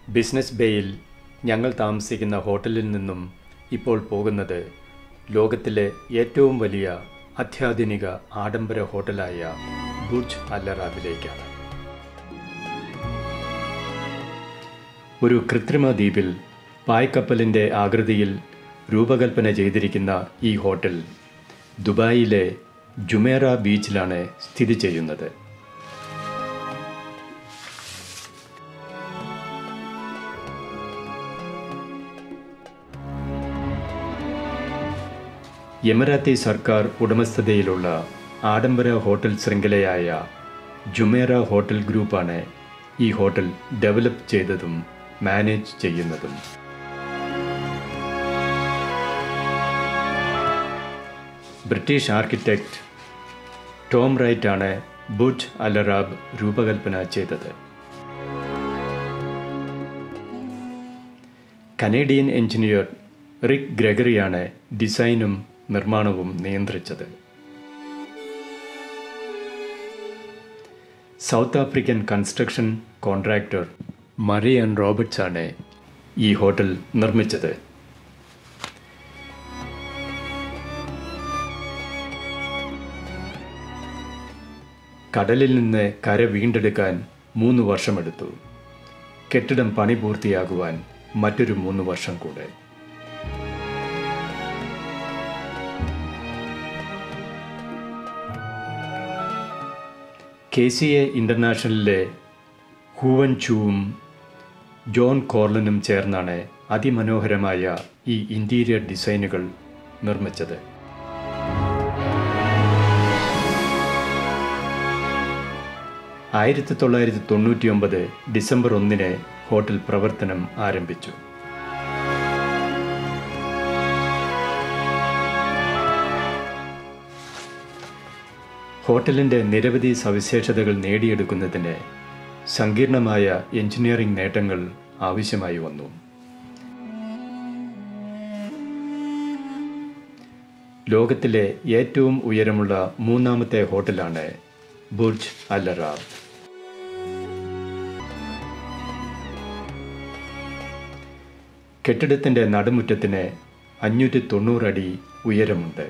business ബേയിൽ ഞങ്ങൾ താമസിക്കുന്ന ഹോട്ടലിൽ നിന്നും ഇപ്പോൾ പോകുന്നത് ലോകത്തിലെ ഏറ്റവും വലിയ അത്യാധുനിക ആഡംബര ഹോട്ടലായ ബുർജ് അല്ലറാബിലേക്കാണ് ഒരു കൃത്രിമ ദ്വീപിൽ പായ്ക്കപ്പലിൻ്റെ ആകൃതിയിൽ രൂപകൽപ്പന ചെയ്തിരിക്കുന്ന ഈ ഹോട്ടൽ ദുബായിലെ ജുമേറ ബീച്ചിലാണ് സ്ഥിതി ചെയ്യുന്നത് എമറാത്തി സർക്കാർ ഉടമസ്ഥതയിലുള്ള ആഡംബര ഹോട്ടൽ ശൃംഖലയായ ജുമേറ ഹോട്ടൽ ഗ്രൂപ്പാണ് ഈ ഹോട്ടൽ ഡെവലപ്പ് ചെയ്തതും മാനേജ് ചെയ്യുന്നതും ബ്രിട്ടീഷ് ആർക്കിടെക്റ്റ് ടോം റൈറ്റ് ആണ് ബുർജ് അലറാബ് രൂപകൽപ്പന ചെയ്തത് കനേഡിയൻ എഞ്ചിനീയർ റിക് ഗ്രെഗറിയാണ് ഡിസൈനും നിർമ്മാണവും നിയന്ത്രിച്ചത് South African construction contractor Murray Roberts ആണ് ഈ ഹോട്ടൽ നിർമ്മിച്ചത് കടലിൽ നിന്ന് കര വീണ്ടെടുക്കാൻ മൂന്ന് വർഷമെടുത്തു കെട്ടിടം പണി പൂർത്തിയാകുവാൻ മറ്റൊരു മൂന്ന് വർഷം കൂടെ കെ സി എ ഇൻ്റർനാഷണലിലെ ഹൂവൻ ചൂവും ജോൺ കോർലനും ചേർന്നാണ് അതിമനോഹരമായ ഈ ഇൻറ്റീരിയർ ഡിസൈനുകൾ നിർമ്മിച്ചത് ആയിരത്തി തൊള്ളായിരത്തി തൊണ്ണൂറ്റി ഒമ്പത് ഡിസംബർ ഒന്നിന് ഹോട്ടൽ പ്രവർത്തനം ആരംഭിച്ചു ഹോട്ടലിൻ്റെ നിരവധി സവിശേഷതകൾ നേടിയെടുക്കുന്നതിന് സങ്കീർണമായ എഞ്ചിനീയറിംഗ് നേട്ടങ്ങൾ ആവശ്യമായി വന്നു ലോകത്തിലെ ഏറ്റവും ഉയരമുള്ള മൂന്നാമത്തെ ഹോട്ടലാണ് ബുർജ് അല്ലറാബ് കെട്ടിടത്തിൻ്റെ നടുമുറ്റത്തിന് അഞ്ഞൂറ്റി തൊണ്ണൂറടി ഉയരമുണ്ട്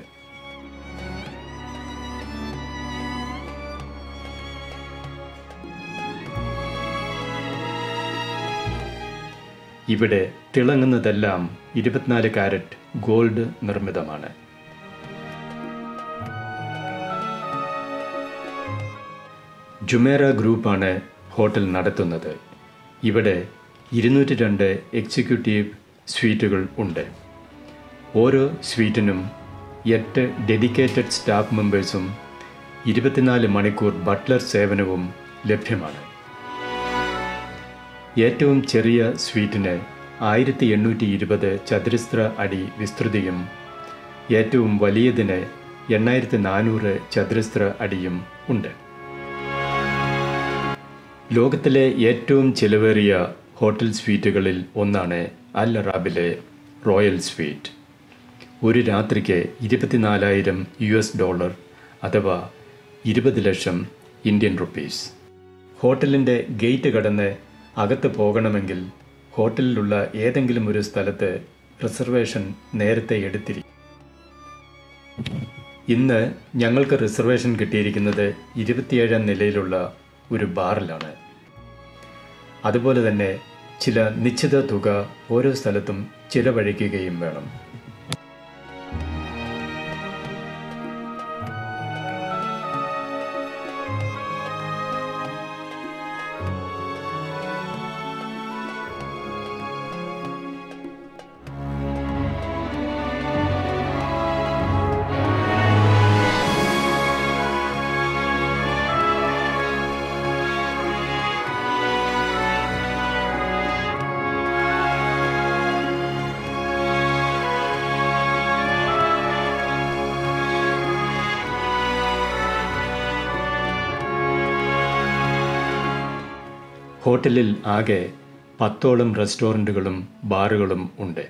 ഇവിടെ തിളങ്ങുന്നതെല്ലാം ഇരുപത്തിനാല് കാരറ്റ് ഗോൾഡ് നിർമ്മിതമാണ് ജുമേറ ഗ്രൂപ്പാണ് ഹോട്ടൽ നടത്തുന്നത് ഇവിടെ ഇരുന്നൂറ്റി രണ്ട് എക്സിക്യൂട്ടീവ് സ്വീറ്റുകൾ ഉണ്ട് ഓരോ സ്വീറ്റിനും എട്ട് ഡെഡിക്കേറ്റഡ് സ്റ്റാഫ് മെമ്പേഴ്സും ഇരുപത്തിനാല് മണിക്കൂർ ബട്ട്ലർ സേവനവും ലഭ്യമാണ് ഏറ്റവും ചെറിയ സ്വീറ്റിന് ആയിരത്തി എണ്ണൂറ്റി ഇരുപത് ചതുരശ്ര അടി വിസ്തൃതിയും ഏറ്റവും വലിയതിന് എണ്ണായിരത്തി നാനൂറ് ചതുരശ്ര അടിയും ഉണ്ട് ലോകത്തിലെ ഏറ്റവും ചിലവേറിയ ഹോട്ടൽ സ്വീറ്റുകളിൽ ഒന്നാണ് അൽ അറാബിലെ റോയൽ സ്വീറ്റ് ഒരു രാത്രിക്ക് ഇരുപത്തിനാലായിരം യു എസ് ഡോളർ അഥവാ ഇരുപത് ലക്ഷം ഇന്ത്യൻ റുപ്പീസ് ഹോട്ടലിൻ്റെ ഗേറ്റ് കടന്ന് അകത്ത് പോകണമെങ്കിൽ ഹോട്ടലിലുള്ള ഏതെങ്കിലും ഒരു സ്ഥലത്ത് റിസർവേഷൻ നേരത്തെ എടുത്തിരിക്കും ഇന്ന് ഞങ്ങൾക്ക് റിസർവേഷൻ കിട്ടിയിരിക്കുന്നത് ഇരുപത്തിയേഴാം നിലയിലുള്ള ഒരു ബാറിലാണ് അതുപോലെ തന്നെ ചില നിശ്ചിത തുക ഓരോ സ്ഥലത്തും ചിലവഴിക്കുകയും വേണം ഹോട്ടലിൽ ആകെ പത്തോളം റെസ്റ്റോറൻറ്റുകളും ബാറുകളും ഉണ്ട്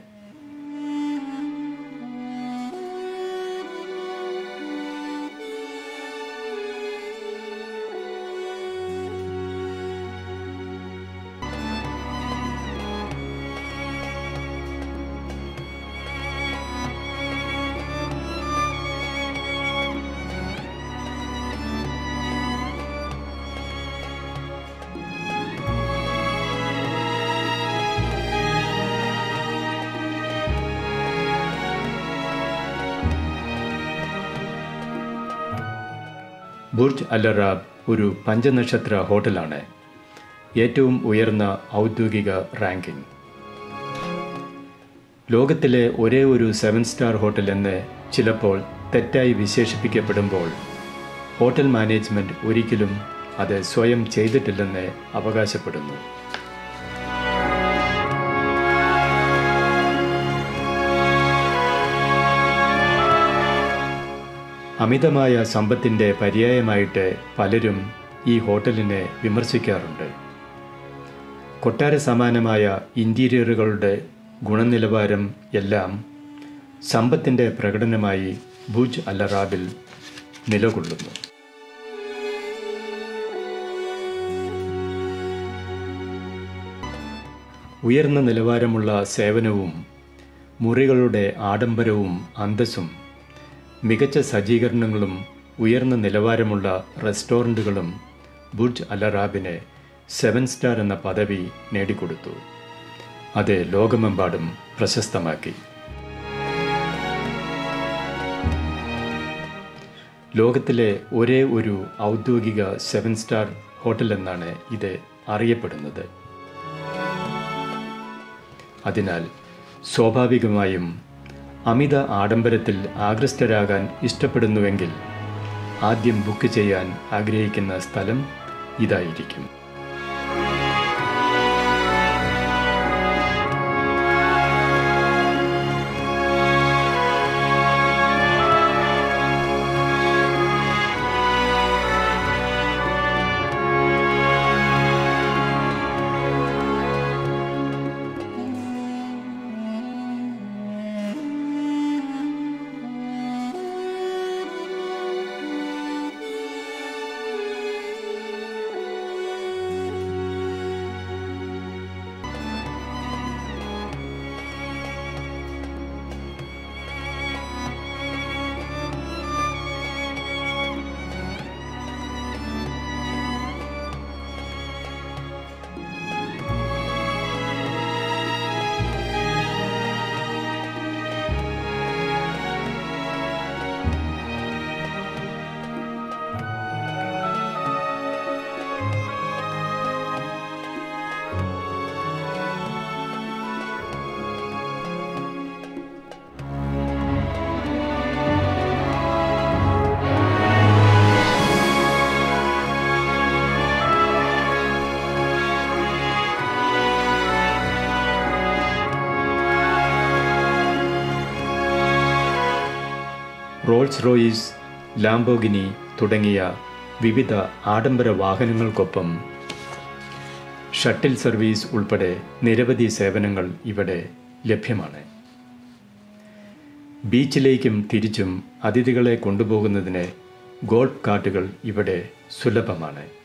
ബുർജ് അല്ലറാബ് ഒരു പഞ്ചനക്ഷത്ര ഹോട്ടലാണ് ഏറ്റവും ഉയർന്ന ഔദ്യോഗിക റാങ്കിംഗ് ലോകത്തിലെ ഒരേ ഒരു സെവൻ സ്റ്റാർ ഹോട്ടൽ എന്ന് ചിലപ്പോൾ തെറ്റായി വിശേഷിപ്പിക്കപ്പെടുമ്പോൾ ഹോട്ടൽ മാനേജ്മെൻറ്റ് ഒരിക്കലും അത് സ്വയം ചെയ്തിട്ടില്ലെന്ന് അവകാശപ്പെടുന്നു അമിതമായ സമ്പത്തിൻ്റെ പര്യായമായിട്ട് പലരും ഈ ഹോട്ടലിനെ വിമർശിക്കാറുണ്ട് കൊട്ടാര സമാനമായ ഇൻറ്റീരിയറുകളുടെ ഗുണനിലവാരം എല്ലാം സമ്പത്തിൻ്റെ പ്രകടനമായി ഭുജ് അല്ലറാബിൽ നിലകൊള്ളുന്നു ഉയർന്ന നിലവാരമുള്ള സേവനവും മുറികളുടെ ആഡംബരവും അന്തസ്സും മികച്ച സജ്ജീകരണങ്ങളും ഉയർന്ന നിലവാരമുള്ള റെസ്റ്റോറൻറ്റുകളും ബുർജ് അലറാബിന് സെവൻ സ്റ്റാർ എന്ന പദവി നേടിക്കൊടുത്തു അത് ലോകമെമ്പാടും പ്രശസ്തമാക്കി ലോകത്തിലെ ഒരേ ഒരു ഔദ്യോഗിക സെവൻ സ്റ്റാർ ഹോട്ടൽ എന്നാണ് ഇത് അറിയപ്പെടുന്നത് അതിനാൽ സ്വാഭാവികമായും അമിത ആഡംബരത്തിൽ ആകൃഷ്ടരാകാൻ ഇഷ്ടപ്പെടുന്നുവെങ്കിൽ ആദ്യം ബുക്ക് ചെയ്യാൻ ആഗ്രഹിക്കുന്ന സ്ഥലം ഇതായിരിക്കും റോൾസ് റോയിസ് ലാംബോഗിനി തുടങ്ങിയ വിവിധ ആഡംബര വാഹനങ്ങൾക്കൊപ്പം ഷട്ടിൽ സർവീസ് ഉൾപ്പെടെ നിരവധി സേവനങ്ങൾ ഇവിടെ ലഭ്യമാണ് ബീച്ചിലേക്കും തിരിച്ചും അതിഥികളെ കൊണ്ടുപോകുന്നതിന് ഗോൾഫ് കാർട്ടുകൾ ഇവിടെ സുലഭമാണ്